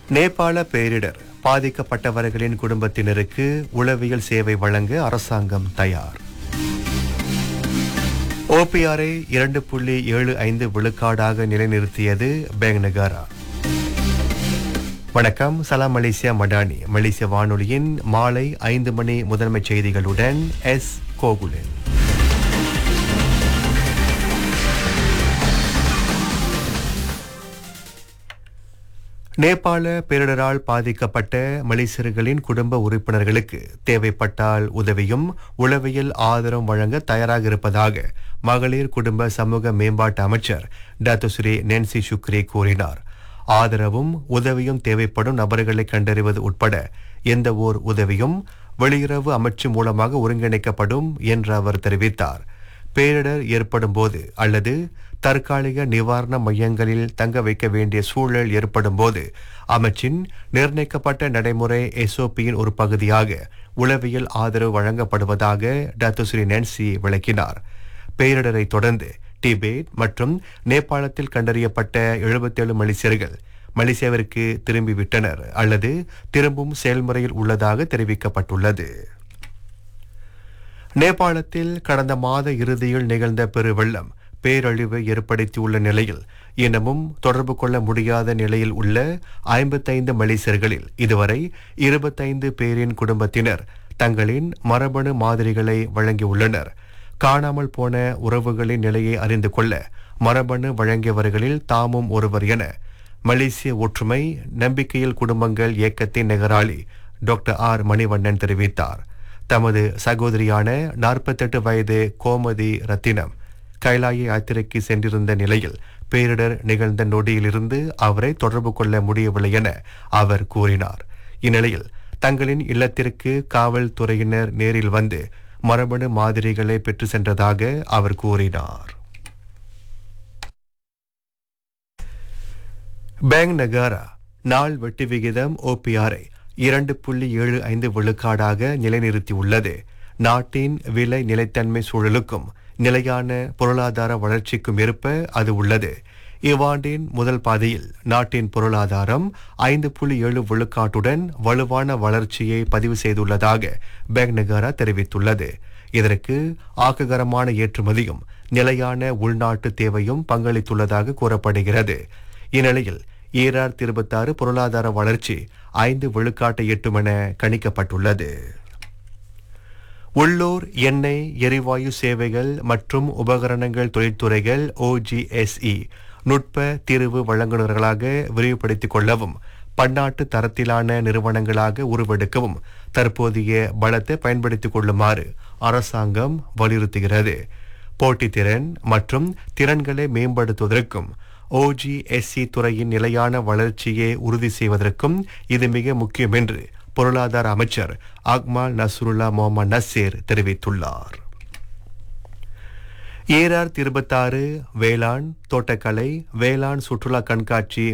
நேபாள பேரிடர் பாதிக்கப்பட்டவர்களின் குடும்பத்தினருக்கு உளவியல் சேவை வழங்க அரசாங்கம் தயார் ஓபிஆரை இரண்டு புள்ளி ஏழு ஐந்து விழுக்காடாக நிலைநிறுத்தியது பேங் நகாரா வணக்கம் சலாம் மலேசியா மடானி மலேசிய வானொலியின் மாலை ஐந்து மணி முதன்மை செய்திகளுடன் எஸ் கோகுலன் நேபாள பேரிடரால் பாதிக்கப்பட்ட மலேசியர்களின் குடும்ப உறுப்பினர்களுக்கு தேவைப்பட்டால் உதவியும் உளவியல் ஆதரவும் வழங்க தயாராக இருப்பதாக மகளிர் குடும்ப சமூக மேம்பாட்டு அமைச்சர் டாக்டர் ஸ்ரீ நென்சி சுக்ரி கூறினார் ஆதரவும் உதவியும் தேவைப்படும் நபர்களை கண்டறிவது உட்பட எந்த ஓர் உதவியும் வெளியுறவு அமைச்சு மூலமாக ஒருங்கிணைக்கப்படும் என்று அவர் தெரிவித்தார் பேரிடர் ஏற்படும் போது அல்லது தற்காலிக நிவாரண மையங்களில் தங்க வைக்க வேண்டிய சூழல் ஏற்படும் போது அமைச்சின் நிர்ணயிக்கப்பட்ட நடைமுறை எஸ்ஓபியின் ஒரு பகுதியாக உளவியல் ஆதரவு வழங்கப்படுவதாக டாக்டர் ஸ்ரீ நான்சி விளக்கினார் பேரிடரை தொடர்ந்து டிபேட் மற்றும் நேபாளத்தில் கண்டறியப்பட்ட எழுபத்தேழு மலேசியர்கள் மலேசியாவிற்கு திரும்பிவிட்டனர் அல்லது திரும்பும் செயல்முறையில் உள்ளதாக தெரிவிக்கப்பட்டுள்ளது நேபாளத்தில் கடந்த மாத இறுதியில் நிகழ்ந்த பெருவெள்ளம் பேரழிவை ஏற்படுத்தியுள்ள நிலையில் இன்னமும் தொடர்பு கொள்ள முடியாத நிலையில் உள்ள ஐம்பத்தைந்து மலேசியர்களில் இதுவரை இருபத்தைந்து பேரின் குடும்பத்தினர் தங்களின் மரபணு மாதிரிகளை வழங்கியுள்ளனர் காணாமல் போன உறவுகளின் நிலையை அறிந்து கொள்ள மரபணு வழங்கியவர்களில் தாமும் ஒருவர் என மலேசிய ஒற்றுமை நம்பிக்கையில் குடும்பங்கள் இயக்கத்தின் நகராளி டாக்டர் ஆர் மணிவண்ணன் தெரிவித்தார் தமது சகோதரியான நாற்பத்தெட்டு வயது கோமதி ரத்தினம் கைலாய யாத்திரைக்கு சென்றிருந்த நிலையில் பேரிடர் நிகழ்ந்த நொடியிலிருந்து அவரை தொடர்பு கொள்ள முடியவில்லை என அவர் கூறினார் இந்நிலையில் தங்களின் இல்லத்திற்கு காவல்துறையினர் நேரில் வந்து மரபணு மாதிரிகளை பெற்று சென்றதாக அவர் கூறினார் பேங் நகாரா நாள் வட்டி விகிதம் ஓபிஆரை இரண்டு புள்ளி ஏழு ஐந்து விழுக்காடாக நிலைநிறுத்தியுள்ளது நாட்டின் விலை நிலைத்தன்மை சூழலுக்கும் நிலையான பொருளாதார வளர்ச்சிக்கும் ஏற்ப அது உள்ளது இவ்வாண்டின் முதல் பாதையில் நாட்டின் பொருளாதாரம் ஐந்து புள்ளி ஏழு விழுக்காட்டுடன் வலுவான வளர்ச்சியை பதிவு செய்துள்ளதாக பேங்க் நகாரா தெரிவித்துள்ளது இதற்கு ஆக்ககரமான ஏற்றுமதியும் நிலையான உள்நாட்டு தேவையும் பங்களித்துள்ளதாக கூறப்படுகிறது இந்நிலையில் ஈரார் இருபத்தாறு பொருளாதார வளர்ச்சி ஐந்து விழுக்காட்டை எட்டும் என கணிக்கப்பட்டுள்ளது உள்ளூர் எண்ணெய் எரிவாயு சேவைகள் மற்றும் உபகரணங்கள் தொழில்துறைகள் ஓஜிஎஸ்இ நுட்ப தீர்வு வழங்குநர்களாக விரிவுபடுத்திக் கொள்ளவும் பன்னாட்டு தரத்திலான நிறுவனங்களாக உருவெடுக்கவும் தற்போதைய பலத்தை பயன்படுத்திக் கொள்ளுமாறு அரசாங்கம் வலியுறுத்துகிறது போட்டித்திறன் மற்றும் திறன்களை மேம்படுத்துவதற்கும் ஓஜிஎஸ்சி துறையின் நிலையான வளர்ச்சியை உறுதி செய்வதற்கும் இது மிக முக்கியம் என்று பொருளாதார அமைச்சர் அக்மால் நஸ்ருல்லா முகமது நசீர் தெரிவித்துள்ளார் ஏஆர் இருபத்தாறு வேளாண் தோட்டக்கலை வேளாண் சுற்றுலா கண்காட்சி